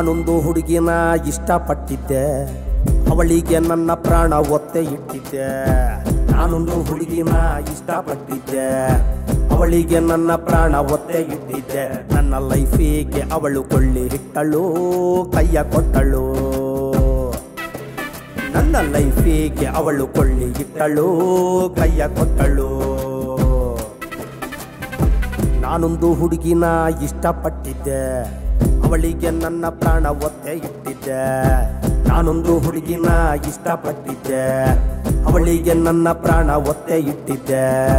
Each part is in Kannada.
ನಾನೊಂದು ಹುಡುಗಿನ ಇಷ್ಟಪಟ್ಟಿದ್ದೆ ಅವಳಿಗೆ ನನ್ನ ಪ್ರಾಣ ಒತ್ತೆ ಇಟ್ಟಿದ್ದೆ ನಾನೊಂದು ಹುಡುಗಿನ ಇಷ್ಟಪಟ್ಟಿದ್ದೆ ಅವಳಿಗೆ ನನ್ನ ಪ್ರಾಣ ಒತ್ತೆ ಇಟ್ಟಿದ್ದೆ ನನ್ನ ಲೈಫಿಗೆ ಅವಳು ಕೊಳ್ಳಿ ಇಟ್ಟಳು ಕೈಯ ಕೊಟ್ಟಳು ನನ್ನ ಲೈಫಿಗೆ ಅವಳು ಕೊಳ್ಳಿ ಇಟ್ಟಳು ಕೈಯ ಕೊಟ್ಟಳು ನಾನೊಂದು ಹುಡುಗಿನ ಇಷ್ಟಪಟ್ಟಿದ್ದೆ ಅವಳಿಗೆ ನನ್ನ ಪ್ರಾಣ ಒತ್ತೆ ಇಟ್ಟಿದ್ದೆ ನಾನೊಂದು ಹುಡುಗಿನ ಇಷ್ಟಪಟ್ಟಿದ್ದೆ ಅವಳಿಗೆ ನನ್ನ ಪ್ರಾಣ ಒತ್ತೆ ಇಟ್ಟಿದ್ದೆ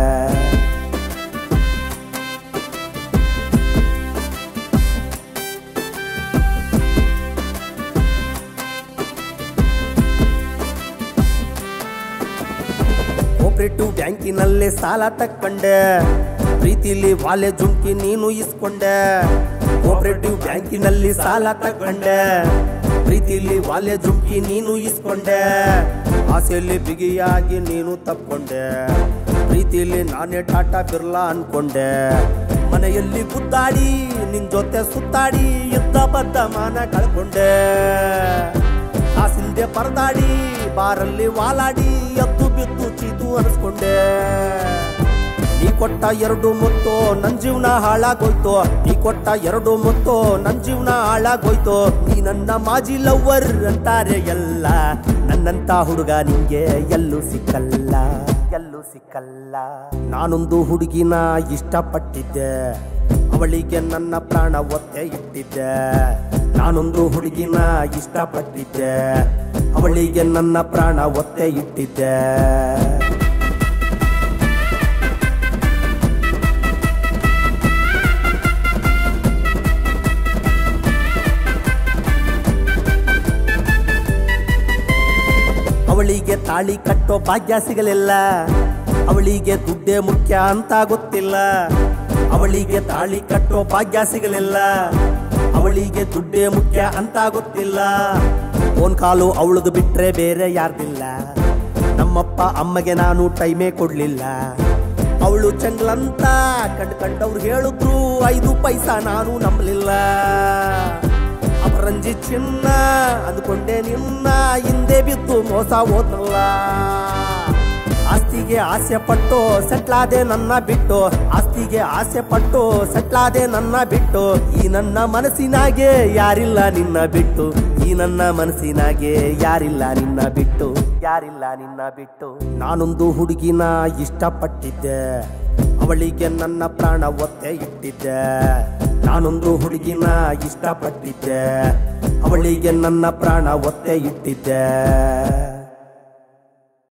ಕೋಪರೇಟಿವ್ ಬ್ಯಾಂಕಿನಲ್ಲೇ ಸಾಲ ತಕ್ಕೊಂಡೆ ಪ್ರೀತಿಲಿ ವಾಲೆ ಜುಂಕಿ ನೀನು ಇಸ್ಕೊಂಡೆ ಕೋಪರೇಟಿವ್ ಬ್ಯಾಂಕಿನಲ್ಲಿ ಸಾಲ ತಕ್ಕೊಂಡೆ ಪ್ರೀತಿಲಿ ವಾಲೆ ಜುಂಕಿ ನೀನು ಇಸ್ಕೊಂಡೆ ಆಸೆಯಲ್ಲಿ ಬಿಗಿಯಾಗಿ ನೀನು ತಕ್ಕೊಂಡೆ ಪ್ರೀತಿಲಿ ನಾನೇ ಟಾಟಾ ಬಿರ್ಲಾ ಅನ್ಕೊಂಡೆ ಮನೆಯಲ್ಲಿ ಗುದ್ದಾಡಿ ನಿನ್ ಜೊತೆ ಸುತ್ತಾಡಿ ಯುದ್ಧ ಬದ್ಧ ಮಾನ ಕಳ್ಕೊಂಡೆ ಕಾಸಿಲ್ದೆ ಪರದಾಡಿ ಬಾರಲ್ಲಿ ವಾಲಾಡಿ ಎದ್ದು ಬಿದ್ದು ಚೀತು ಅನಿಸ್ಕೊಂಡೆ ನೀ ಕೊಟ್ಟ ಎರಡು ಮುತ್ತು ನನ್ ಜೀವನ ಹಾಳಾಗೋಯ್ತು ನೀ ಕೊಟ್ಟ ಎರಡು ಮುತ್ತು ನನ್ ಜೀವನ ಹಾಳಾಗೋಯ್ತು ನೀ ನನ್ನ ಮಾಜಿ ಲವ್ವರ್ ಅಂತಾರೆ ಎಲ್ಲ ನನ್ನಂತ ಹುಡುಗ ನಿಂಗೆ ಎಲ್ಲೂ ಸಿಕ್ಕಲ್ಲ ಎಲ್ಲೂ ಸಿಕ್ಕಲ್ಲ ನಾನೊಂದು ಹುಡುಗಿನ ಇಷ್ಟಪಟ್ಟಿದ್ದೆ ಅವಳಿಗೆ ನನ್ನ ಪ್ರಾಣ ಒತ್ತೆ ಇಟ್ಟಿದ್ದೆ ನಾನೊಂದು ಹುಡುಗಿನ ಇಷ್ಟಪಟ್ಟಿದ್ದೆ ಅವಳಿಗೆ ನನ್ನ ಪ್ರಾಣ ಒತ್ತೆ ಇಟ್ಟಿದ್ದೆ ಅವಳಿಗೆ ತಾಳಿ ಕಟ್ಟೋ ಭಾಗ್ಯ ಸಿಗಲಿಲ್ಲ ಅವಳಿಗೆ ದುಡ್ಡೇ ಮುಖ್ಯ ಅಂತ ಗೊತ್ತಿಲ್ಲ ಅವಳಿಗೆ ತಾಳಿ ಕಟ್ಟೋ ಭಾಗ್ಯ ಸಿಗಲಿಲ್ಲ ಅವಳಿಗೆ ದುಡ್ಡೇ ಮುಖ್ಯ ಅಂತ ಗೊತ್ತಿಲ್ಲ ಫೋನ್ ಕಾಲು ಅವಳದು ಬಿಟ್ರೆ ಬೇರೆ ಯಾರ್ದಿಲ್ಲ ನಮ್ಮಪ್ಪ ಅಮ್ಮಗೆ ನಾನು ಟೈಮೇ ಕೊಡ್ಲಿಲ್ಲ ಅವಳು ಚಂಗ್ಲಂತ ಕಂಡ್ ಕಂಡವ್ರು ಹೇಳಿದ್ರು ಐದು ಪೈಸಾ ನಾನು ನಂಬಲಿಲ್ಲ ಅಪರಂಜಿ ಚಿನ್ನ ಅಂದ್ಕೊಂಡೆ ನಿನ್ನ ಹಿಂದೆ ಬಿದ್ದು ಮೋಸ ಹೋದ್ರಲ್ಲ ಆಸ್ತಿಗೆ ಆಸೆ ಪಟ್ಟು ಸೆಟ್ಲಾದೆ ನನ್ನ ಬಿಟ್ಟು ಆಸ್ತಿಗೆ ಆಸೆ ಪಟ್ಟು ಸೆಟ್ಲಾದೆ ನನ್ನ ಬಿಟ್ಟು ಈ ನನ್ನ ಮನಸ್ಸಿನಾಗೆ ಯಾರಿಲ್ಲ ನಿನ್ನ ಬಿಟ್ಟು ಈ ನನ್ನ ಮನಸ್ಸಿನಾಗೆ ಯಾರಿಲ್ಲ ನಿನ್ನ ಬಿಟ್ಟು ಯಾರಿಲ್ಲ ನಿನ್ನ ಬಿಟ್ಟು ನಾನೊಂದು ಹುಡುಗಿನ ಇಷ್ಟಪಟ್ಟಿದ್ದೆ ಅವಳಿಗೆ ನನ್ನ ಪ್ರಾಣ ಒತ್ತೆ ಇಟ್ಟಿದ್ದೆ ನಾನೊಂದು ಹುಡುಗಿನ ಇಷ್ಟಪಟ್ಟಿದ್ದೆ ಅವಳಿಗೆ ನನ್ನ ಪ್ರಾಣ ಒತ್ತೆ ಇಟ್ಟಿದ್ದೆ